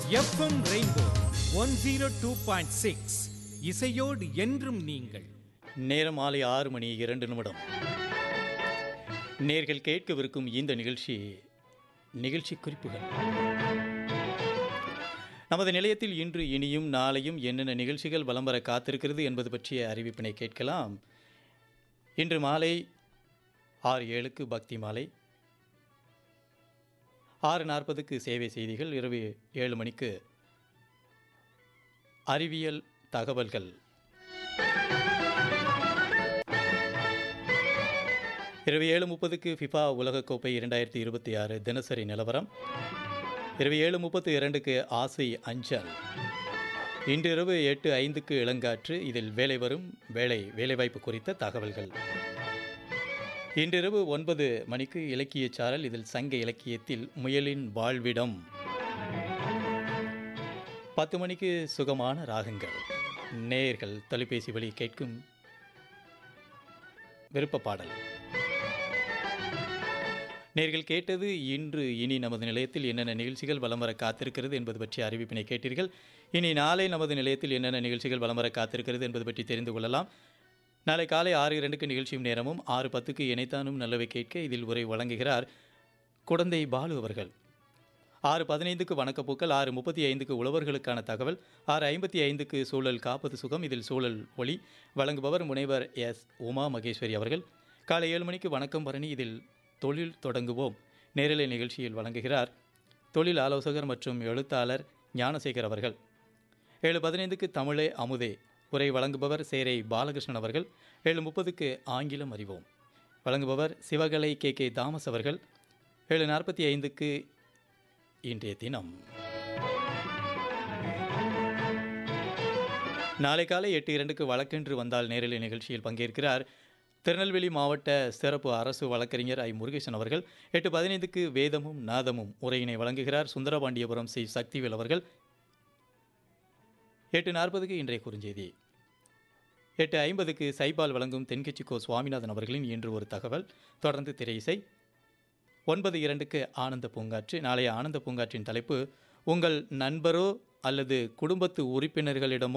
FM rainbow one zero two point six இசையோடு என்றும் நீங்கள் நேரம் மாலை ஆறு மணி இரண்டு நிமிடம் நேர்கள் கேட்கவிருக்கும் இந்த நிகழ்ச்சி நிகழ்ச்சி குறிப்புகள் நமது நிலையத்தில் இன்று இனியும் நாளையும் என்னென்ன நிகழ்ச்சிகள் வலம் வர காத்திருக்கிறது என்பது பற்றிய அறிவிப்பினை கேட்கலாம் இன்று மாலை ஆறு ஏழுக்கு பக்தி மாலை ஆறு நாற்பதுக்கு சேவை செய்திகள் இரவு ஏழு மணிக்கு அறிவியல் தகவல்கள் இரவு ஏழு முப்பதுக்கு ஃபிஃபா உலகக்கோப்பை இரண்டாயிரத்தி இருபத்தி ஆறு தினசரி நிலவரம் இரவு ஏழு முப்பத்து இரண்டுக்கு ஆசை அஞ்சல் இன்றிரவு எட்டு ஐந்துக்கு இளங்காற்று இதில் வேலை வரும் வேலை வேலைவாய்ப்பு குறித்த தகவல்கள் இன்றிரவு ஒன்பது மணிக்கு இலக்கியச் சாரல் இதில் சங்க இலக்கியத்தில் முயலின் வாழ்விடம் பத்து மணிக்கு சுகமான ராகங்கள் நேயர்கள் தொலைபேசி வழி கேட்கும் விருப்ப பாடல் நேர்கள் கேட்டது இன்று இனி நமது நிலையத்தில் என்னென்ன நிகழ்ச்சிகள் வலம் வர காத்திருக்கிறது என்பது பற்றிய அறிவிப்பினை கேட்டீர்கள் இனி நாளை நமது நிலையத்தில் என்னென்ன நிகழ்ச்சிகள் வலம் வர காத்திருக்கிறது என்பது பற்றி தெரிந்து கொள்ளலாம் நாளை காலை ஆறு இரண்டுக்கு நிகழ்ச்சியும் நேரமும் ஆறு பத்துக்கு இணைத்தானும் நல்லவை கேட்க இதில் உரை வழங்குகிறார் குடந்தை பாலு அவர்கள் ஆறு பதினைந்துக்கு வணக்கப்பூக்கள் ஆறு முப்பத்தி ஐந்துக்கு உழவர்களுக்கான தகவல் ஆறு ஐம்பத்தி ஐந்துக்கு சூழல் காப்பது சுகம் இதில் சூழல் ஒளி வழங்குபவர் முனைவர் எஸ் உமா மகேஸ்வரி அவர்கள் காலை ஏழு மணிக்கு வணக்கம் பரணி இதில் தொழில் தொடங்குவோம் நேரலை நிகழ்ச்சியில் வழங்குகிறார் தொழில் ஆலோசகர் மற்றும் எழுத்தாளர் ஞானசேகர் அவர்கள் ஏழு பதினைந்துக்கு தமிழே அமுதே உரை வழங்குபவர் சேரை பாலகிருஷ்ணன் அவர்கள் ஏழு முப்பதுக்கு ஆங்கிலம் அறிவோம் வழங்குபவர் சிவகலை கே கே தாமஸ் அவர்கள் ஏழு நாற்பத்தி ஐந்துக்கு இன்றைய தினம் நாளை காலை எட்டு இரண்டுக்கு வழக்கென்று வந்தால் நேரலை நிகழ்ச்சியில் பங்கேற்கிறார் திருநெல்வேலி மாவட்ட சிறப்பு அரசு வழக்கறிஞர் ஐ முருகேசன் அவர்கள் எட்டு பதினைந்துக்கு வேதமும் நாதமும் உரையினை வழங்குகிறார் சுந்தரபாண்டியபுரம் சி சக்திவேல் அவர்கள் எட்டு நாற்பதுக்கு இன்றைய குறுஞ்செய்தி எட்டு ஐம்பதுக்கு சைபால் வழங்கும் தென்கட்சி கோ சுவாமிநாதன் அவர்களின் இன்று ஒரு தகவல் தொடர்ந்து திரை இசை ஒன்பது இரண்டுக்கு ஆனந்த பூங்காற்று நாளைய ஆனந்த பூங்காற்றின் தலைப்பு உங்கள் நண்பரோ அல்லது குடும்பத்து உறுப்பினர்களிடமோ